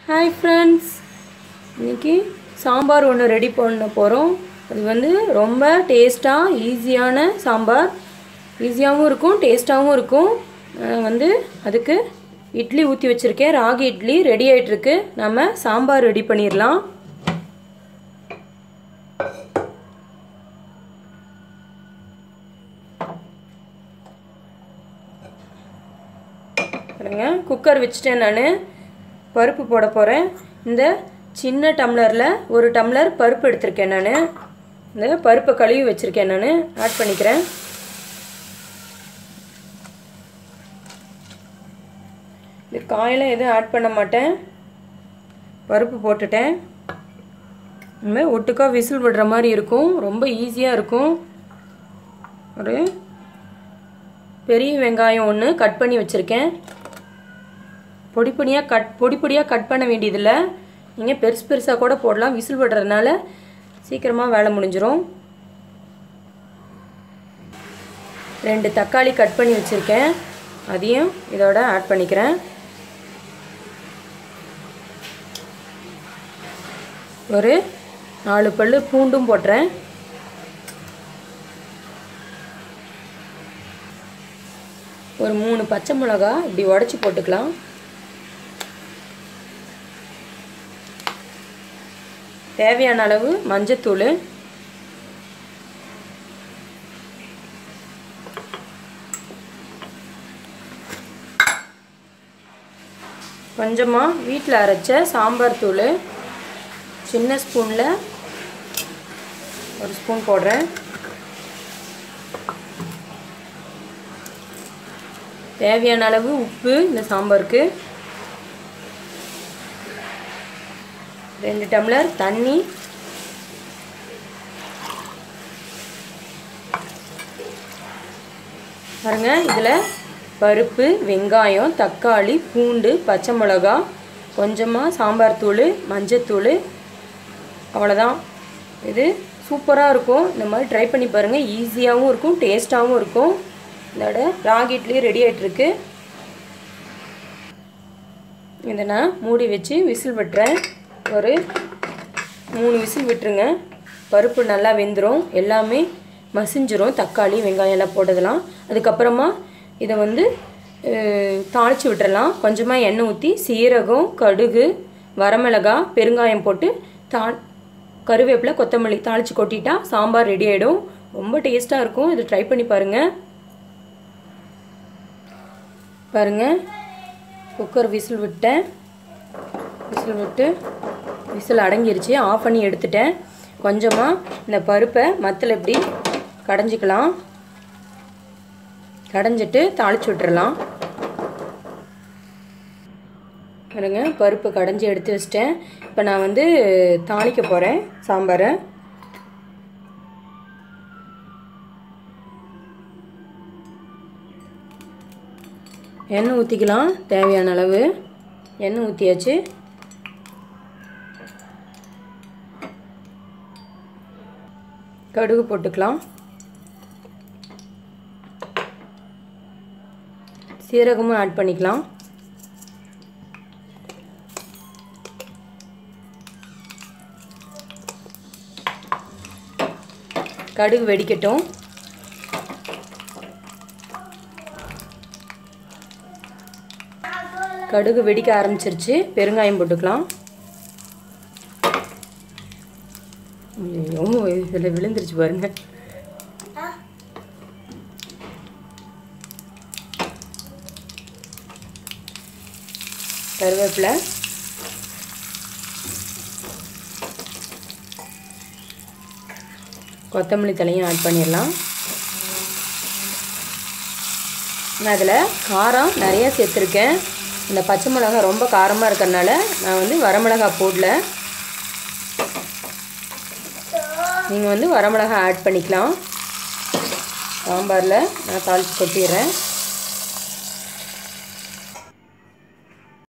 hi friends இன்னைக்கு சாம்பார் ஒன்று ready பண்ண போகிறோம் அது வந்து ரொம்ப டேஸ்ட்டாக ஈஸியான சாம்பார் ஈஸியாகவும் இருக்கும் டேஸ்ட்டாகவும் இருக்கும் நான் வந்து அதுக்கு இட்லி ஊற்றி வச்சுருக்கேன் ராகி இட்லி ரெடி ஆகிட்டுருக்கு நம்ம சாம்பார் ரெடி பண்ணிடலாம் பாருங்க குக்கர் வச்சுட்டேன் நான் பருப்பு போட போகிறேன் இந்த சின்ன டம்ளரில் ஒரு டம்ளர் பருப்பு எடுத்திருக்கேன் நான் இந்த பருப்பை கழுவி வச்சுருக்கேன் நான் ஆட் பண்ணிக்கிறேன் இது காயெல்லாம் எதுவும் ஆட் பண்ண மாட்டேன் பருப்பு போட்டுட்டேன் இனிமேல் ஒட்டுக்கா விசில் விடுற மாதிரி இருக்கும் ரொம்ப ஈஸியாக இருக்கும் ஒரு பெரிய வெங்காயம் ஒன்று கட் பண்ணி வச்சுருக்கேன் பொடி பொடியாக கட் பொடி பொடியாக கட் பண்ண வேண்டியதில்லை நீங்கள் பெருசு பெருசாக கூட போடலாம் விசில் விடுறதுனால சீக்கிரமாக வேலை முடிஞ்சிடும் ரெண்டு தக்காளி கட் பண்ணி வச்சுருக்கேன் அதையும் இதோட ஆட் பண்ணிக்கிறேன் ஒரு நாலு பல் பூண்டும் போட்டுறேன் ஒரு மூணு பச்சை மிளகா இப்படி உடச்சி போட்டுக்கலாம் தேவையான அளவு மஞ்சத்தூள் கொஞ்சமாக வீட்டில் அரைச்ச சாம்பார் தூள் சின்ன ஸ்பூனில் ஒரு ஸ்பூன் போடுறேன் தேவையான அளவு உப்பு இந்த சாம்பாருக்கு ரெண்டு டம்ளர் தண்ணி பாருங்க இதில் பருப்பு வெங்காயம் தக்காளி பூண்டு பச்சை மிளகா கொஞ்சமாக சாம்பார் தூள் மஞ்சத்தூள் அவ்வளோதான் இது சூப்பராக இருக்கும் இந்த மாதிரி ட்ரை பண்ணி பாருங்கள் ஈஸியாகவும் இருக்கும் டேஸ்ட்டாகவும் இருக்கும் இதோட ராகி இட்லி ரெடி ஆகிட்டுருக்கு இதை நான் மூடி வச்சு விசில் விட்டுறேன் ஒரு மூணு விசில் விட்டுருங்க பருப்பு நல்லா வெந்துடும் எல்லாமே மசிஞ்சிரும் தக்காளி வெங்காயம் எல்லாம் போட்டதெல்லாம் அதுக்கப்புறமா இதை வந்து தாளித்து விட்டுறலாம் கொஞ்சமாக எண்ணெய் ஊற்றி சீரகம் கடுகு வரமிளகா பெருங்காயம் போட்டு தா கருவேப்பிலை கொத்தமல்லி தாளித்து கொட்டிட்டா சாம்பார் ரெடி ஆகிடும் ரொம்ப டேஸ்ட்டாக இருக்கும் இதை ட்ரை பண்ணி பாருங்கள் பாருங்கள் குக்கர் விசில் விட்டேன் விசில் விட்டு விசில் அடங்கிருச்சு ஆஃப் பண்ணி எடுத்துட்டேன் கொஞ்சமாக இந்த பருப்பை மத்தில் இப்படி கடைஞ்சிக்கலாம் கடைஞ்சிட்டு தாளிச்சு விட்டுறலாம் பாருங்க பருப்பு கடைஞ்சி எடுத்து வச்சிட்டேன் இப்போ நான் வந்து தாளிக்க போகிறேன் சாம்பாரை எண்ணெய் ஊற்றிக்கலாம் தேவையான அளவு எண்ணெய் ஊற்றியாச்சு கடுகு போட்டுக்கலாம் சீரகமும் ஆட் பண்ணிக்கலாம் கடுகு வெடிக்கட்டும் கடுகு வெடிக்க ஆரம்பிச்சிருச்சு பெருங்காயம் போட்டுக்கலாம் ஐயோ இதில் விழுந்துருச்சு பாருங்க கருவேப்பிலை கொத்தமல்லி தலையும் ஆட் பண்ணிடலாம் நான் அதில் காரம் நிறையா சேர்த்துருக்கேன் இந்த பச்சை மிளகா ரொம்ப காரமாக இருக்கிறனால நான் வந்து வரமிளகா போடல நீங்கள் வந்து வரமிளகா ஆட் பண்ணிக்கலாம் சாம்பாரில் நான் தாளித்து கொட்டிடுறேன்